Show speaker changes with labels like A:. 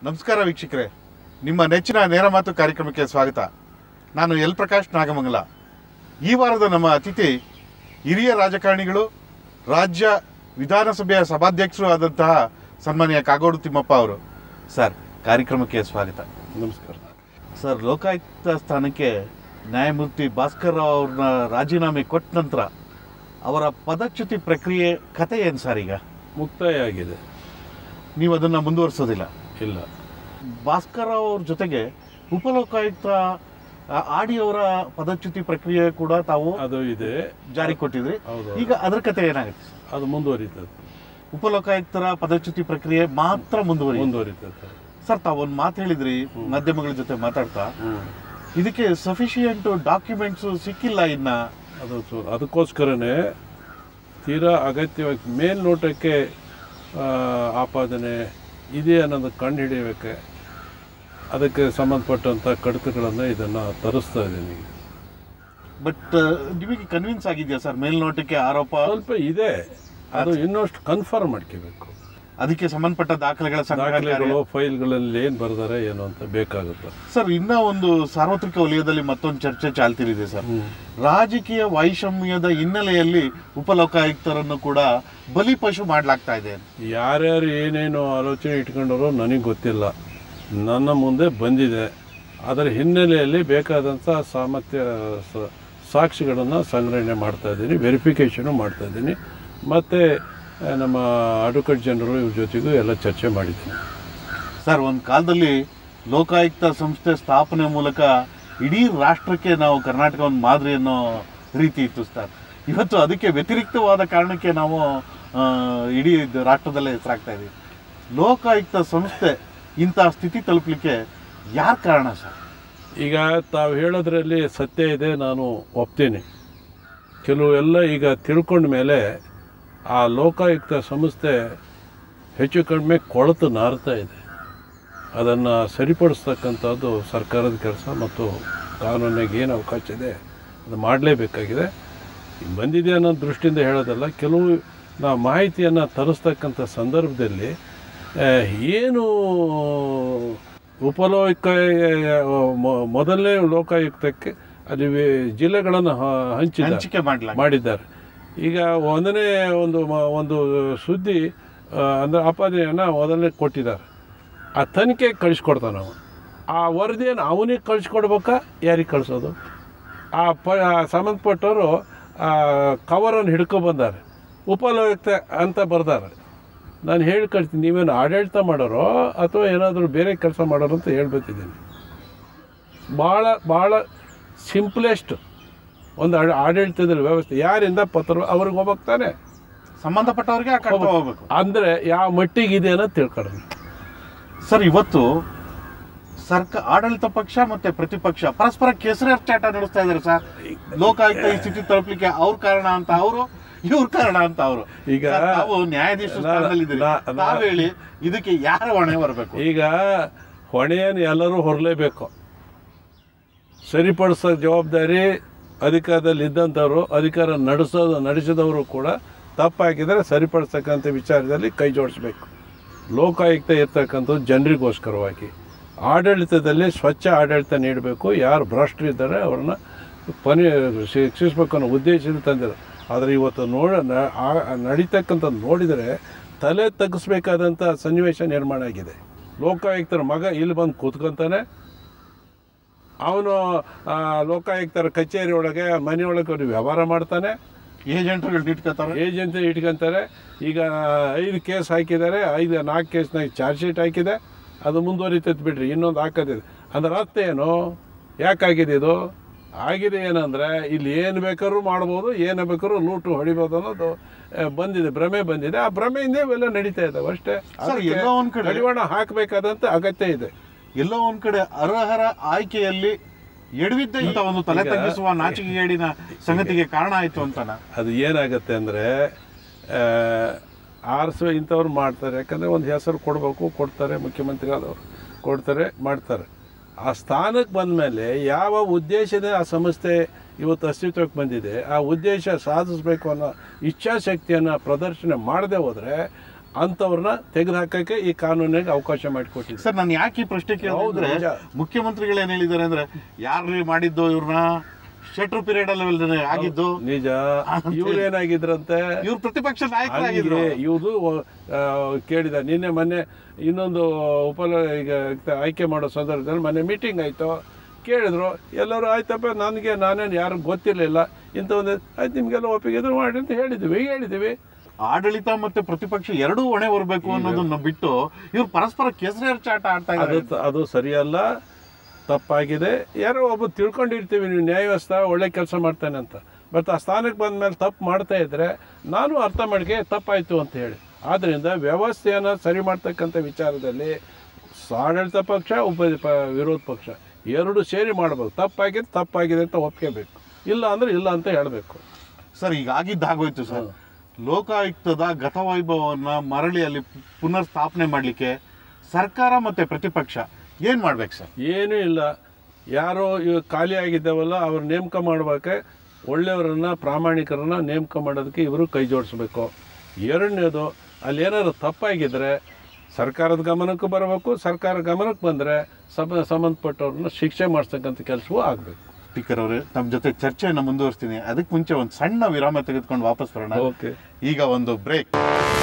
A: ನಮಸ್ಕಾರ ವೀಕ್ಷಕರೇ ನಿಮ್ಮ ನೆಚ್ಚಿನ ನೇರ ಮಾತು ಕಾರ್ಯಕ್ರಮಕ್ಕೆ ಸ್ವಾಗತ ನಾನು ಎಲ್ ಪ್ರಕಾಶ್ ನಾಗಮಂಗಲ ಈ ವಾರದ ನಮ್ಮ ಅತಿಥಿ ಹಿರಿಯ ರಾಜಕಾರಣಿಗಳು ರಾಜ್ಯ ವಿಧಾನಸಭೆಯ ಸಭಾಧ್ಯಕ್ಷರು ಆದಂತಹ ಸನ್ಮಾನ್ಯ ಕಾಗೋಡು ತಿಮ್ಮಪ್ಪ ಅವರು ಸರ್ ಕಾರ್ಯಕ್ರಮಕ್ಕೆ ಸ್ವಾಗತ
B: ನಮಸ್ಕಾರ
A: ಸರ್ ಲೋಕಾಯುಕ್ತ ಸ್ಥಾನಕ್ಕೆ ನ್ಯಾಯಮೂರ್ತಿ ಭಾಸ್ಕರ್ ರಾವ್ ಅವ್ರನ್ನ ರಾಜೀನಾಮೆ ಕೊಟ್ಟ ನಂತರ ಅವರ ಪದಚ್ಯುತಿ ಪ್ರಕ್ರಿಯೆ ಕಥೆ ಏನು ಸರ್ ಈಗ
B: ಮುಕ್ತಾಯ ಆಗಿದೆ
A: ನೀವು ಅದನ್ನು ಮುಂದುವರಿಸೋದಿಲ್ಲ
B: ಇಲ್ಲ
A: ಭಾಸ್ಕರ್ ರಾವ್ ಅವ್ರ ಜೊತೆಗೆ ಉಪಲೋಕಾಯುಕ್ತ ಆ, ಆಡಿ ಅವರ ಪದಚ್ಯುತಿ ಪ್ರಕ್ರಿಯೆ ಕೂಡ ತಾವು
B: ಅದು ಇದೆ
A: ಜಾರಿ ಕೊಟ್ಟಿದ್ರಿ
B: ಹೌದು
A: ಈಗ ಅದ್ರ ಕತೆ ಏನಾಗುತ್ತೆ
B: ಅದು ಮುಂದುವರಿತದೆ
A: ಉಪಲೋಕಾಯುಕ್ತರ ಪದಚ್ಯುತಿ ಪ್ರಕ್ರಿಯೆ ಮಾತ್ರ ಮುಂದುವರಿ
B: ಮುಂದುವರಿತದೆ
A: ಸರ್ ತಾವು ಒಂದು ಮಾತು ಹೇಳಿದ್ರಿ ಮಾಧ್ಯಮಗಳ ಜೊತೆ ಮಾತಾಡ್ತಾ
B: ಹ್ಮ್.
A: ಇದಕ್ಕೆ ಸಫಿಶಿಯಂಟ್ ಡಾಕ್ಯುಮೆಂಟ್ಸ್ ಸಿಕ್ಕಿಲ್ಲ ಇನ್ನ
B: ಅದು ಸು- ಅದಕ್ಕೋಸ್ಕರನೇ ತೀರಾ ಅಗತ್ಯವಾಗಿ ಮೇಲ್ನೋಟಕ್ಕೆ ಆ, ಆಪಾದನೆ ಇದೆ ಅನ್ನೋದು ಕಂಡು ಹಿಡಿಯಬೇಕೆ ಅದಕ್ಕೆ ಸಂಬಂಧಪಟ್ಟಂಥ ಕಡತಗಳನ್ನು ಇದನ್ನು ತರಿಸ್ತಾ ಇದ್ದೀನಿ
A: ಬಟ್ ನಿಮಗೆ ಕನ್ವಿನ್ಸ್ ಆಗಿದೆಯಾ ಸರ್ ಮೇಲ್ನೋಟಕ್ಕೆ ಆರೋಪ
B: ಸ್ವಲ್ಪ ಇದೆ ಅದು ಇನ್ನಷ್ಟು ಕನ್ಫರ್ಮ್ ಮಾಡ್ಕೋಬೇಕು
A: ಅದಕ್ಕೆ ಸಂಬಂಧಪಟ್ಟ ದಾಖಲೆಗಳ ಸಂಗ್ರಹ ಕಾರ್ಯ-
B: ದಾಖಲೆಗಳು ಫೈಲ್ಗಳಲ್ಲಿ ಏನು ಬರ್ದಾರೆ ಏನು ಅಂತ ಬೇಕಾಗುತ್ತೆ
A: ಸರ್ ಇನ್ನ ಒಂದು ಸಾರ್ವತ್ರಿಕ ವಲಯದಲ್ಲಿ ಮತ್ತೊಂದು ಚರ್ಚೆ ಚಾಲ್ತಿಲಿದೆ ಸರ್
B: ಹ್ಮ್.
A: ರಾಜಕೀಯ ವೈಷಮ್ಯದ ಹಿನ್ನೆಲೆಯಲ್ಲಿ ಉಪಲೋಕಾಯುಕ್ತರನ್ನು ಕೂಡ ಬಲಿಪಶು ಮಾಡಲಾಗ್ತಾ ಇದೆ
B: ಯಾರ್ಯಾರು ಏನೇನು ಆಲೋಚನೆ ಇಟ್ಕೊಂಡರೋ ನನಗೆ ಗೊತ್ತಿಲ್ಲ ನನ್ನ ಮುಂದೆ ಬಂದಿದೆ ಅದರ ಹಿನ್ನೆಲೆಯಲ್ಲಿ ಬೇಕಾದಂಥ ಸಾಮರ್ಥ್ಯ ಸ- ಸಾಕ್ಷಿಗಳನ್ನು ಸಂಗ್ರಹಣೆ ಮಾಡ್ತಾ ಇದ್ದೀನಿ ವೆರಿಫಿಕೇಷನು ಮಾಡ್ತಾ ಇದ್ದೀನಿ ಮತ್ತು ನಮ್ಮ ಅಡ್ವೊಕೇಟ್ ಜನರು ಇವ್ರ ಜೊತೆಗೂ ಎಲ್ಲ ಚರ್ಚೆ ಮಾಡಿದ್ದೀನಿ
A: ಸರ್ ಒಂದು ಕಾಲದಲ್ಲಿ ಲೋಕಾಯುಕ್ತ ಸಂಸ್ಥೆ ಸ್ಥಾಪನೆ ಮೂಲಕ ಇಡೀ ರಾಷ್ಟ್ರಕ್ಕೆ ನಾವು ಕರ್ನಾಟಕ ಒಂದು ಮಾದರಿ ಅನ್ನೋ ರೀತಿ ಇತ್ತು ಸರ್ ಇವತ್ತು ಅದಕ್ಕೆ ವ್ಯತಿರಿಕ್ತವಾದ ಕಾರಣಕ್ಕೆ ನಾವು ಆ, ಇಡೀ ಇದು ರಾಷ್ಟ್ರದಲ್ಲೇ ಹೆಸರಾಗ್ತಾ ಇದೀವಿ ಲೋಕಾಯುಕ್ತ ಸಂಸ್ಥೆ ಇಂಥ ಸ್ಥಿತಿ ತಲುಪಲಿಕ್ಕೆ ಯಾರು ಕಾರಣ ಸರ್
B: ಈಗ ತಾವು ಹೇಳೋದ್ರಲ್ಲಿ ಸತ್ಯ ಇದೆ ನಾನು ಒಪ್ತೀನಿ ಕೆಲವು ಎಲ್ಲ ಈಗ ತಿಳ್ಕೊಂಡ ಮೇಲೆ ಆ ಲೋಕಾಯುಕ್ತ ಸಂಸ್ಥೆ ಹೆಚ್ಚು ಕಡಿಮೆ ಕೊಳತು ನಾರ್ತಾ ಇದೆ ಅದನ್ನು ಸರಿಪಡಿಸ್ತಕ್ಕಂಥದ್ದು ಸರ್ಕಾರದ ಕೆಲಸ ಮತ್ತು ಕಾನೂನಿಗೆ ಏನು ಅವಕಾಶ ಇದೆ ಅದು ಮಾಡಲೇಬೇಕಾಗಿದೆ ಬಂದಿದೆ ಅನ್ನೋ ದೃಷ್ಟಿಯಿಂದ ಹೇಳೋದಲ್ಲ ಕೆಲವು ನಾವು ಮಾಹಿತಿಯನ್ನು ತರಿಸ್ತಕ್ಕಂಥ ಸಂದರ್ಭದಲ್ಲಿ ಆ, ಏನು ಉಪಲೋಕ ಮೊ- ಮೊದಲನೇ ಲೋಕಾಯುಕ್ತಕ್ಕೆ ಅಲ್ಲಿ ವಿ- ಜಿಲ್ಲೆಗಳನ್ನು ಹ- ಹಂಚಿದ್ದಾರೆ
A: ಹಂಚಿಕೆ ಮಾಡಲಾಗ
B: ಮಾಡಿದ್ದಾರೆ ಈಗ ಒಂದನೇ ಒಂದು ಮ- ಒಂದು ಸುದ್ದಿ ಆ, ಅಂದ್ರೆ ಆಪಾದನೆಯನ್ನು ಮೊದಲನೇ ಕೊಟ್ಟಿದ್ದಾರೆ ಆ ತನಿಖೆ ಕಳಿಸ್ಕೊಡ್ತಾನೆ ಅವನು ಆ ವರದಿಯನ್ನು ಅವನಿಗೆ ಕಳಿಸ್ಕೊಡ್ಬೇಕಾ ಯಾರಿಗೆ ಕಳಿಸೋದು ಆ ಪ ಆ ಸಂಬಂಧಪಟ್ಟವರು ಆ ಕವರನ್ನು ಹಿಡ್ಕೊಬಂದಾರೆ ಉಪಲೋಯುಕ್ತ ಅಂತ ಬರ್ದಾರೆ ನಾನು ಹೇಳಿ ಕಳ್ತೀನಿ ನೀವೇನು ಆಡಳಿತ ಮಾಡೋರೋ ಅಥವಾ ಏನಾದರೂ ಬೇರೆ ಕೆಲಸ ಮಾಡೋರು ಅಂತ ಹೇಳ್ಬೇಕಿದ್ದೀನಿ ಭಾಳ ಭಾಳ ಸಿಂಪ್ಲೆಸ್ಟ್ ಒಂದು ಆಡ- ಆಡಳಿತದಲ್ಲಿ ವ್ಯವಸ್ಥೆ ಯಾರಿಂದ ಪತ್ರ ಅವ್ರಿಗೆ ಹೋಗ್ಬೇಕು ತಾನೆ
A: ಸಂಬಂಧಪಟ್ಟವ್ರಿಗೆ ಆ ಕರ್ಕೊಂಡು ಹೋಗ್ಬೇಕು
B: ಅಂದರೆ ಯಾವ ಮಟ್ಟಿಗೆ ಇದೆ ಅನ್ನೋದು ತಿಳ್ಕೊಳ್ಳೋಣ
A: ಸರ್ ಇವತ್ತು ಸರ್ಕ ಆಡಳಿತ ಪಕ್ಷ ಮತ್ತೆ ಪ್ರತಿಪಕ್ಷ ಪರಸ್ಪರ ಕೆಸರಾಟ ನಡೆಸ್ತಾ ಇದ್ದಾರೆ ಸರ್ ಲೋಕಾಯುಕ್ತ ಈ ಸ್ಥಿತಿ ತಲುಪಲಿಕ್ಕೆ ಅವ್ರ ಕಾರಣ ಅಂತ ಅವರು ಇವ್ರ ಕಾರಣ ಅಂತ ಅವರು
B: ಈಗ
A: ಸರ್, ತಾವು ನ್ಯಾಯಾಧೀಶ
B: ನಾ-
A: ಸ್ಥಾನದಲ್ಲಿದ್ದೀರಿ
B: ನಾ- ನಾ-
A: ತಾವು ಹೇಳಿ ಇದಕ್ಕೆ ಯಾರ ಹೊಣೆ ಬರಬೇಕು
B: ಈಗ ಹೊಣೆಯನ್ನು ಎಲ್ಲರೂ ಹೊರಲೇಬೇಕು ಸರಿಪಡಿಸೋ ಜವಾಬ್ದಾರಿ ಅಧಿಕಾರದಲ್ಲಿ ಇದ್ದಂಥವ್ರು ಅಧಿಕಾರ ನಡೆಸೋದು ನಡೆಸಿದವರು ಕೂಡ ತಪ್ಪಾಕಿದರೆ ಸರಿಪಡಿಸ್ತಕ್ಕಂಥ ವಿಚಾರದಲ್ಲಿ ಕೈ ಜೋಡಿಸ್ಬೇಕು ಲೋಕಾಯುಕ್ತ ಇರ್ತಕ್ಕಂಥದ್ದು ಜನರಿಗೋಸ್ಕರವಾಗಿ ಆಡಳಿತದಲ್ಲಿ ಸ್ವಚ್ಛ ಆಡಳಿತ ನೀಡಬೇಕು ಯಾರು ಭ್ರಷ್ಟರಿದ್ದಾರೆ ಅವ್ರನ್ನ ಪನಿ ಶಿಕ್ಷಿಸ್ಬೇಕು ಅನ್ನೋ ಉದ್ದೇಶದಿಂದ ತಂದಿರೋ ಆದರೆ ಇವತ್ತು ನೋಡ ನ- ಆ- ನಡೀತಕ್ಕಂಥದ್ದು ನೋಡಿದರೆ ತಲೆ ತಗ್ಗಿಸ್ಬೇಕಾದಂಥ ಸನ್ನಿವೇಶ ನಿರ್ಮಾಣ ಆಗಿದೆ ಲೋಕಾಯುಕ್ತರ ಮಗ ಇಲ್ಲಿ ಬಂದು ಕೂತ್ಕೊಂತಾನೆ ಅವನು ಆ, ಲೋಕಾಯುಕ್ತರ ಕಚೇರಿ ಒಳಗೆ ಮನೆಯೊಳಗೆ ಅವ್ರು ವ್ಯವಹಾರ ಮಾಡ್ತಾನೆ
A: ಏಜೆಂಟ್ಗಳು ಇಟ್ಕೋತಾರೆ
B: ಏಜೆಂಟ್ ಇಟ್ಕೊಂತಾರೆ ಈಗ ಐದು ಕೇಸ್ ಹಾಕಿದ್ದಾರೆ ಐದು ನಾಲ್ಕು ಕೇಸ್ನಾಗ ಚಾರ್ಜ್ ಶೀಟ್ ಹಾಕಿದೆ ಅದು ಮುಂದುವರಿತೈತೆ ಬಿಡ್ರಿ ಇನ್ನೊಂದು ಹಾಕೋದಿದೆ ಅಂದ್ರೆ ಅರ್ಥ ಏನು ಯಾಕಾಗಿದೆ ಇದು ಆಗಿದೆ ಏನಂದರೆ ಇಲ್ಲಿ ಏನು ಬೇಕಾದ್ರೂ ಮಾಡ್ಬೋದು ಏನು ಬೇಕಾದ್ರೂ ಲೂಟು ಹೊಡಿಬೋದು ಅನ್ನೋದು ಆ, ಬಂದಿದೆ ಭ್ರಮೆ ಬಂದಿದೆ ಆ ಭ್ರಮೆಯಿಂದ ಇವೆಲ್ಲ ನಡೀತಾ ಇದ್ದಾವೆ ಅಷ್ಟೇ ಅದಕ್ಕೆ
A: ಎಲ್ಲೋ ಒಂದ್ ಕಡೆ-
B: ಕಡಿವಾಣ ಹಾಕಬೇಕಾದಂಥ ಅಗತ್ಯ ಇದೆ
A: ಎಲ್ಲೋ ಒಂದ್ ಕಡೆ ಅರ್ಹರ ಆಯ್ಕೆಯಲ್ಲಿ ಎಡವಿದ್ದ ಇಂಥ ಒಂದು ತಲೆ
B: ಈಗ-
A: ತಗ್ಗಿಸುವ ನಾಚಿಕೆಗೇಡಿನ ಸಂಗತಿಗೆ ಕಾರಣ ಆಯ್ತು ಅಂತನ
B: ಅದು ಏನಾಗುತ್ತೆ ಅಂದರೆ ಆರಿಸುವ ಇಂಥವ್ರು ಮಾಡ್ತಾರೆ ಯಾಕಂದರೆ ಒಂದು ಹೆಸರು ಕೊಡಬೇಕು ಕೊಡ್ತಾರೆ ಮುಖ್ಯಮಂತ್ರಿಗಳವರು ಕೊಡ್ತಾರೆ ಮಾಡ್ತಾರೆ ಆ ಸ್ಥಾನಕ್ಕೆ ಬಂದ ಮೇಲೆ ಯಾವ ಉದ್ದೇಶದ ಆ ಸಂಸ್ಥೆ ಇವತ್ತು ಅಸ್ತಿತ್ವಕ್ಕೆ ಬಂದಿದೆ ಆ ಉದ್ದೇಶ ಸಾಧಿಸಬೇಕು ಅನ್ನೋ ಇಚ್ಛಾಶಕ್ತಿಯನ್ನು ಪ್ರದರ್ಶನ ಮಾಡದೆ ಹೋದರೆ ಅಂಥವ್ರನ್ನ ತೆಗೆದುಹಾಕಕ್ಕೆ ಈ ಕಾನೂನಿಗೆ ಅವಕಾಶ ಮಾಡಿಕೊಟ್ಟಿದೆ
A: ಸರ್ ನಾನು ಯಾಕೆ ಈ ಪ್ರಶ್ನೆ
B: ಹೌದು,
A: ಕೇಳಿದ್ರೆ
B: ನಿಜ.
A: ಮುಖ್ಯಮಂತ್ರಿಗಳು ಏನ್ ಹೇಳಿದ್ದಾರೆ ಅಂದ್ರೆ ಯಾರ್ರೀ ಮಾಡಿದ್ದು ಇವ್ರನ್ನ ಶೆಟ್ರ್ ಪೀರಿಯಡ್ ಅಲ್ಲಿ ಆಗಿದ್ದು
B: ನಿಜ ಇವ್ರೇನಾಗಿದ್ರಂತೆ
A: ಇವ್ರು ಪ್ರತಿಪಕ್ಷ ನಾಯಕರಾಗಿದ್ರು
B: ಹಂಗೆ ಇವ್ದು ಆ, ಕೇಳಿದ ನಿನ್ನೆ ಮೊನ್ನೆ ಇನ್ನೊಂದು ಉಪ ಈಗ ಆಯ್ಕೆ ಮಾಡೋ ಸಂದರ್ಭದಲ್ಲಿ ಮೊನ್ನೆ ಮೀಟಿಂಗ್ ಆಯ್ತು ಕೇಳಿದ್ರು ಎಲ್ಲರೂ ಆಯ್ತಪ್ಪ ನನಗೆ ನಾನೇನು ಯಾರು ಗೊತ್ತಿರಲಿಲ್ಲ ಇಂಥ ಒಂದು ಆಯ್ತು ನಿಮಗೆಲ್ಲ ಒಪ್ಪಿಗೆ ಎದುರು ಮಾಡಿ ಅಂತ ಹೇಳಿದ್ವಿ ಹೇಳಿದ್ವಿ
A: ಆಡಳಿತ ಮತ್ತೆ ಪ್ರತಿಪಕ್ಷ ಎರಡೂ ಹೊಣೆ ಬರಬೇಕು ಅನ್ನೋದನ್ನ ಬಿಟ್ಟು ಇವ್ರು ಪರಸ್ಪರ ಕೆಸರು ಚಾಟ ಆಡ್ತಾ
B: ಅದು
A: ಇದ್ದಾರೆ
B: ಅದು ಸರಿಯಲ್ಲ ತಪ್ಪಾಗಿದೆ ಯಾರೋ ಒಬ್ಬ ತಿಳ್ಕೊಂಡಿರ್ತೀವಿ ನೀವು ನ್ಯಾಯ ವ್ಯವಸ್ಥೆ ಒಳ್ಳೆ ಕೆಲಸ ಮಾಡ್ತಾನೆ ಅಂತ ಬಟ್ ಆ ಸ್ಥಾನಕ್ಕೆ ಬಂದ ಮೇಲೆ ತಪ್ಪು ಮಾಡ್ತಾ ಇದ್ರೆ ನಾನು ಅರ್ಥ ಮಾಡ್ಕೆ ತಪ್ಪಾಯಿತು ಅಂತ ಹೇಳಿ ಆದ್ದರಿಂದ ವ್ಯವಸ್ಥೆಯನ್ನು ಸರಿ ಮಾಡ್ತಕ್ಕಂಥ ವಿಚಾರದಲ್ಲಿ ಆಡಳಿತ ಪಕ್ಷ ಉಪ ಪ- ವಿರೋಧ ಪಕ್ಷ ಎರಡು ಸೇರಿ ಮಾಡ್ಬೇಕು ತಪ್ಪಾಗಿದೆ ತಪ್ಪಾಗಿದೆ ಅಂತ ಒಪ್ಕೋಬೇಕು ಇಲ್ಲ ಅಂದ್ರೆ ಇಲ್ಲ ಅಂತ ಹೇಳಬೇಕು
A: ಸರ್ ಈಗ ಆಗಿದ್ದು ಆಗೋಯ್ತು ಸರ್ ಲೋಕಾಯುಕ್ತದ ಗತವೈಭವವನ್ನ ಮರಳಿ ಅಲ್ಲಿ ಪುನರ್ ಸ್ಥಾಪನೆ ಮಾಡ್ಲಿಕ್ಕೆ ಸರ್ಕಾರ ಮತ್ತೆ ಪ್ರತಿಪಕ್ಷ ಏನ್ ಮಾಡ್ಬೇಕು ಸರ್
B: ಏನೂ ಇಲ್ಲ ಯಾರೋ ಇವ್ ಖಾಲಿ ಆಗಿದ್ದಾವಲ್ಲ ಅವ್ರ ನೇಮಕ ಮಾಡ್ಬೇಕೆ ಒಳ್ಳೆಯವರನ್ನ ಪ್ರಾಮಾಣಿಕರನ್ನ ನೇಮಕ ಮಾಡೋದಕ್ಕೆ ಇವರು ಕೈ ಜೋಡಿಸ್ಬೇಕು ಎರಡನೇದು ಅಲ್ಲಿ ಏನಾದ್ರು ತಪ್ಪಾಗಿದ್ರೆ ಸರ್ಕಾರದ ಗಮನಕ್ಕೂ ಬರಬೇಕು ಸರ್ಕಾರ ಗಮನಕ್ಕೆ ಬಂದರೆ ಸಮ ಸಂಬಂಧಪಟ್ಟವ್ರನ್ನ ಶಿಕ್ಷೆ ಮಾಡಿಸ್ತಕ್ಕಂಥ ಕೆಲಸವೂ ಆಗಬೇಕು
A: ಸ್ಪೀಕರ್ ಅವರೇ ತಮ್ಮ ಜೊತೆ ಚರ್ಚೆಯನ್ನು ಮುಂದುವರಿಸ್ತೀನಿ ಅದಕ್ಕೆ ಮುಂಚೆ ಒಂದು ಸಣ್ಣ ವಿರಾಮ ತೆಗೆದುಕೊಂಡು ವಾಪಸ್ ಬರೋಣ
B: ಓಕೆ
A: ಈಗ ಒಂದು ಬ್ರೇಕ್